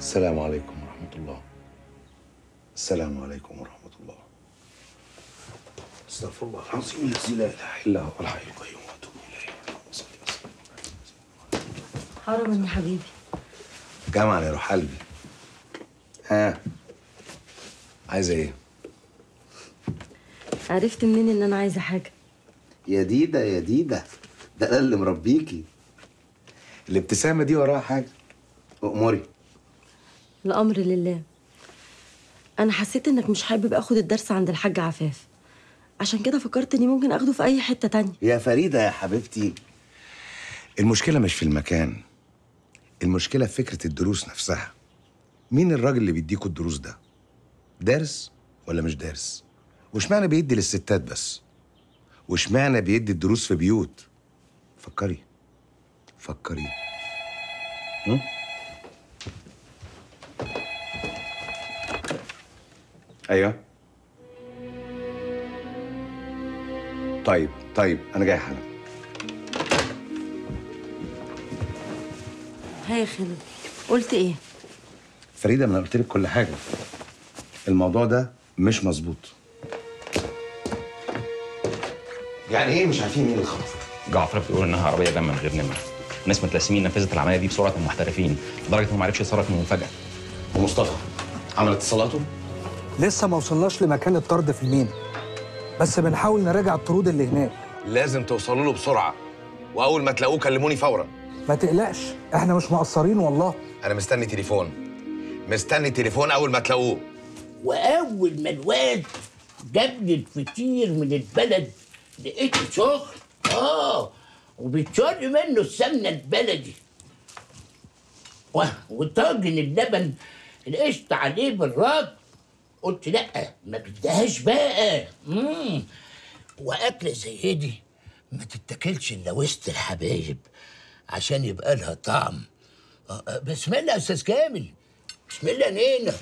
السلام عليكم ورحمة الله السلام عليكم ورحمة الله استغفر الله العظيم الذي لا إله إلا هو الحي القيوم وأتوب إليه اللهم صل وسلم حرما يا حبيبي جامعة يا روح قلبي ها عايزة إيه؟ عرفت منين ان انا عايزه حاجه يا ديدا يا ديدا ده أنا اللي مربيكي الابتسامة دي وراها حاجة أموري الامر لله انا حسيت انك مش حابب اخد الدرس عند الحاج عفاف عشان كده فكرت اني ممكن اخده في اي حته تانية يا فريدة يا حبيبتي المشكلة مش في المكان المشكلة في فكرة الدروس نفسها مين الراجل اللي بيديكوا الدروس ده؟ دارس ولا مش دارس؟ واشمعنى بيدي للستات بس؟ واشمعنى بيدي الدروس في بيوت؟ فكري فكري هم؟ ايوه طيب طيب انا جاي حالا ها يا خالد قلت ايه فريده ما انا قلت لك كل حاجه الموضوع ده مش مظبوط يعني ايه مش عارفين مين اللي خطف جعفر بيقول انها عربيه جايه من غير نمره ناس متلثمين نفذت العمليه دي بسرعه المحترفين لدرجه انه ما عرفش يتصرف من المفاجاه ومصطفى عمل اتصالاته لسه ما وصلناش لمكان الطرد في المينا بس بنحاول نراجع الطرود اللي هناك لازم توصلوا له بسرعه واول ما تلاقوه كلموني فورا ما تقلقش احنا مش مقصرين والله انا مستني تليفون مستني تليفون اول ما تلاقوه واول ما الواد جاب لي الفطير من البلد لقيته سخن اه وبيتشر منه السمنه البلدي و- وطاجن اللبن القشط عليه بالراد قلت لا ما بدهاش بقى مم. واكله زي دي ما تتاكلش الا وسط الحبايب عشان يبقى لها طعم آه، آه، بسم الله يا استاذ كامل بسم الله نينا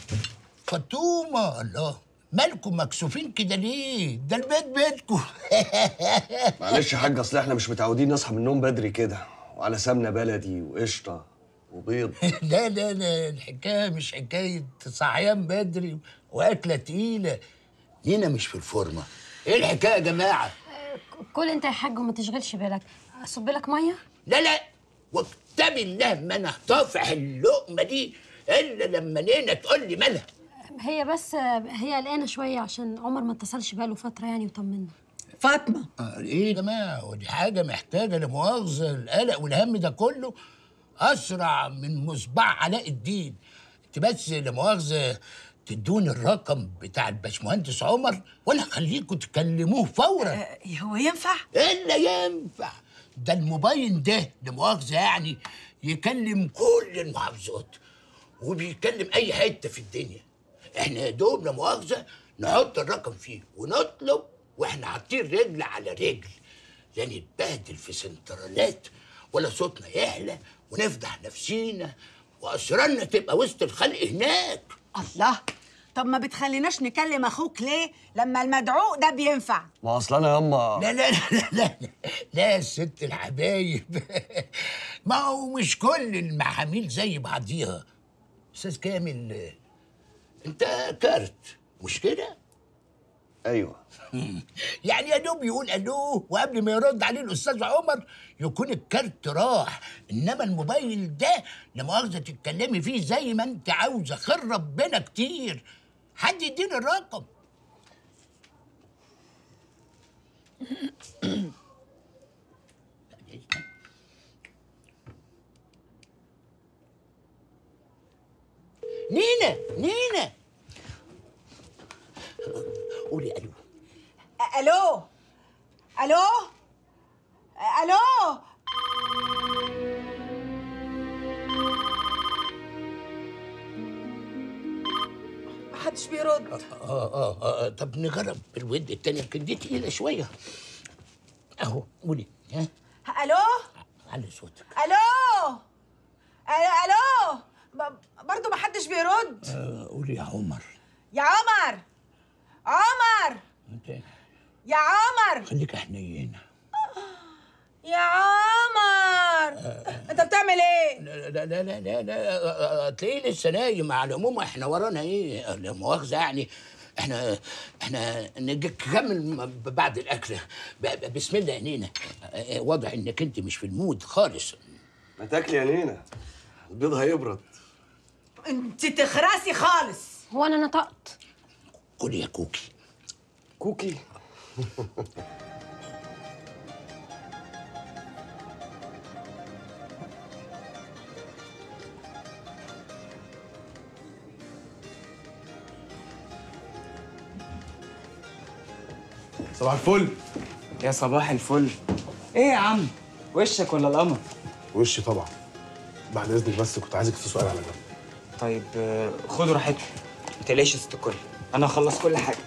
فطومه الله مالكم مكسوفين كده ليه ده البيت بيتكم معلش يا حاج اصل احنا مش متعودين نصحى من النوم بدري كده وعلى سمنه بلدي وقشطه وبيض لا لا لا الحكايه مش حكايه صحيان بدري واكله تقيله نينا مش في الفورمه ايه الحكايه يا جماعه كل انت يا حاج وما تشغلش بالك اصب لك ميه لا لا واكتب الله ما انا هطافح اللقمه دي الا لما نينا تقول لي مالها هي بس هي قلقانه شويه عشان عمر ما اتصلش بقاله فتره يعني وطمنا فاطمه ايه يا جماعه ودي حاجه محتاجه لمؤاخذه القلق والهم ده كله اسرع من مصباح علاء الدين انت بس لمؤاخذه تدوني الرقم بتاع الباشمهندس عمر وانا هخليكم تكلموه فورا هو ينفع؟ الا ينفع ده الموبايل ده لمؤاخذه يعني يكلم كل المحافظات وبيكلم اي حته في الدنيا احنا يا دوب لا مؤاخذه نحط الرقم فيه ونطلب واحنا حاطين رجل على رجل لا نتبهدل في سنترالات ولا صوتنا يعلى ونفضح نفسينا واسرارنا تبقى وسط الخلق هناك الله طب ما بتخليناش نكلم اخوك ليه لما المدعوق ده بينفع ما اصل انا ياما لا لا لا لا لا لا يا ست الحبايب ما هو مش كل المحاميل زي بعضيها استاذ كامل انت كارت مش كده؟ ايوه يعني يا دوب يقول الو وقبل ما يرد عليه الاستاذ عمر يكون الكارت راح انما الموبايل ده لا مؤاخذه تتكلمي فيه زي ما انت عاوزه خير ربنا كتير حد يديني الرقم نينا نينا قولي الو الو الو الو محدش بيرد آه, آه, اه طب نجرب بالود التاني يمكن دي تقيلة شوية أهو قولي ها الو علي صوتك الو الو الو ب- برضو محدش بيرد آه قولي يا عمر يا عمر عمر انت يا عمر خليك حنينة يا عمر انت بتعمل ايه لا لا لا لا, لا, لا تلاقيه لسه نايم على العموم احنا ورانا ايه لا مؤاخذه يعني احنا احنا نكمل بعد الاكل ب- ب- بسم الله عينينا اه، واضح انك انت مش في المود خالص ما تاكلي يا نينا البيض هيبرد انت تخرسي خالص هو انا نطقت كل يا كوكي كوكي صباح الفل يا صباح الفل ايه يا عم وشك ولا القمر وشي طبعا بعد اذنك بس كنت عايزك في سؤال على جنب طيب آه، خدوا راحتكم ما تقلقش يا ست الكل انا هخلص كل حاجه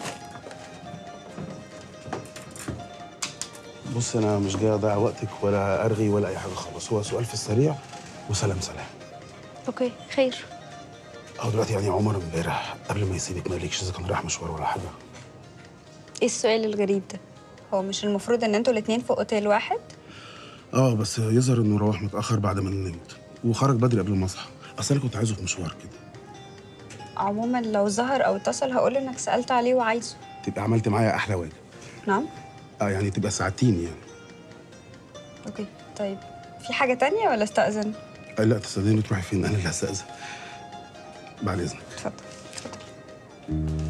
بص انا مش جاي اضيع وقتك ولا ارغي ولا اي حاجه خالص هو سؤال في السريع وسلام سلام اوكي خير هو دلوقتي يعني عمر امبارح قبل ما يسيبك ما قالكش اذا كان رايح مشوار ولا حاجه ايه السؤال الغريب ده هو مش المفروض ان انتوا الاتنين في اوتيل واحد اه بس يظهر انه روح متاخر بعد ما أنا نمت وخرج بدري قبل ما اصحى اصل انا كنت عايزه في مشوار كده عموما لو ظهر او اتصل هقول انك سالت عليه وعايزه تبقى عملت معايا احلى واجب نعم اه يعني تبقى ساعدتيني يعني اوكي طيب في حاجه تانية ولا استاذن آه لا تصدقني تروحي فين انا اللي هستاذن بعد اذنك اتفضل اتفضل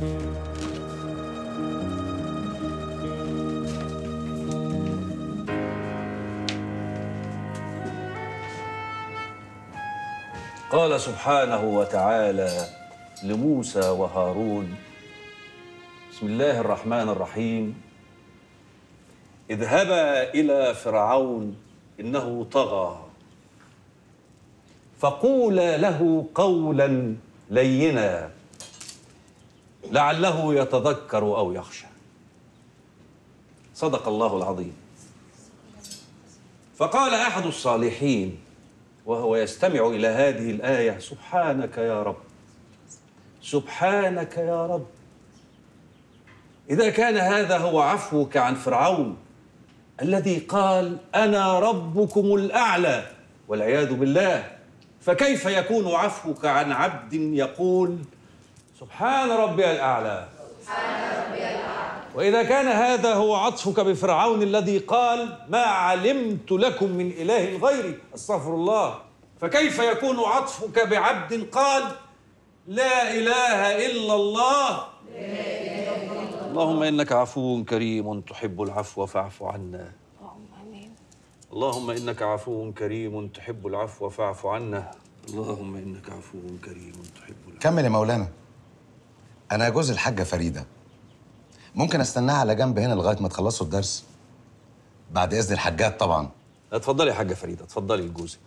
قال سبحانه وتعالى لموسى وهارون بسم الله الرحمن الرحيم اذهبا الى فرعون انه طغى فقولا له قولا لينا لعله يتذكر او يخشى صدق الله العظيم فقال احد الصالحين وهو يستمع الى هذه الايه سبحانك يا رب سبحانك يا رب اذا كان هذا هو عفوك عن فرعون الذي قال انا ربكم الاعلى والعياذ بالله فكيف يكون عفوك عن عبد يقول سبحان ربي الاعلى واذا كان هذا هو عطفك بفرعون الذي قال ما علمت لكم من اله غيري استغفر الله فكيف يكون عطفك بعبد قال لا اله الا الله اللهم انك عفو كريم تحب العفو فاعف عنا اللهم انك عفو كريم تحب العفو فاعف عنا اللهم انك عفو كريم تحب العفو كمل يا مولانا انا جوز الحاجه فريده ممكن استناها على جنب هنا لغايه ما تخلصوا الدرس بعد اذن الحاجات طبعا اتفضلي يا حاجه فريده اتفضلي لجوزك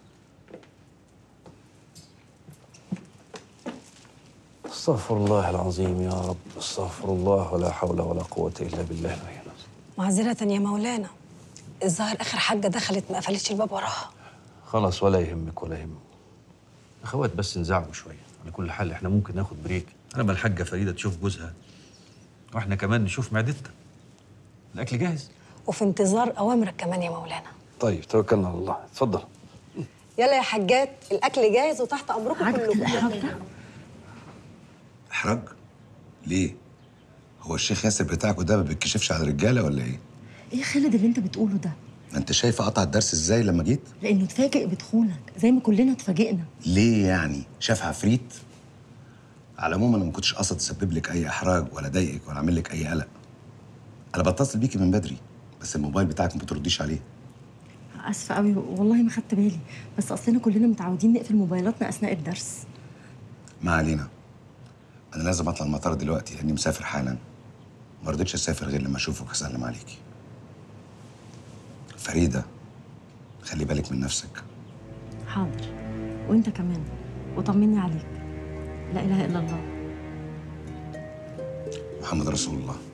استغفر الله العظيم يا رب استغفر الله ولا حول ولا قوه الا بالله العلي العظيم معذرة يا مولانا الظاهر اخر حاجة دخلت ما قفلتش الباب وراها خلاص ولا يهمك ولا يهمك اخوات بس نزعجوا شويه على كل حال احنا ممكن ناخد بريك انا ما الحاجه فريده تشوف جوزها واحنا كمان نشوف معدتنا الاكل جاهز وفي انتظار اوامرك كمان يا مولانا طيب توكلنا على الله اتفضل يلا يا حاجات الاكل جاهز وتحت امركم كلكم احراج ليه هو الشيخ ياسر بتاعكوا ده ما بيتكشفش على الرجاله ولا ايه ايه خالد اللي انت بتقوله ده ما انت شايفه قطع الدرس ازاي لما جيت لانه اتفاجئ بدخولك زي ما كلنا اتفاجئنا ليه يعني شاف عفريت على العموم انا ما كنتش قاصد اسبب لك اي احراج ولا اضايقك ولا اعمل لك اي قلق انا بتصل بيكي من بدري بس الموبايل بتاعك ما بترديش عليه اسفه قوي والله ما خدت بالي بس اصلنا كلنا متعودين نقفل موبايلاتنا اثناء الدرس ما علينا انا لازم اطلع المطار دلوقتي لاني مسافر حالا ما رضيتش اسافر غير لما اشوفك اسلم عليكي فريده خلي بالك من نفسك حاضر وانت كمان وطمني عليك لا اله الا الله محمد رسول الله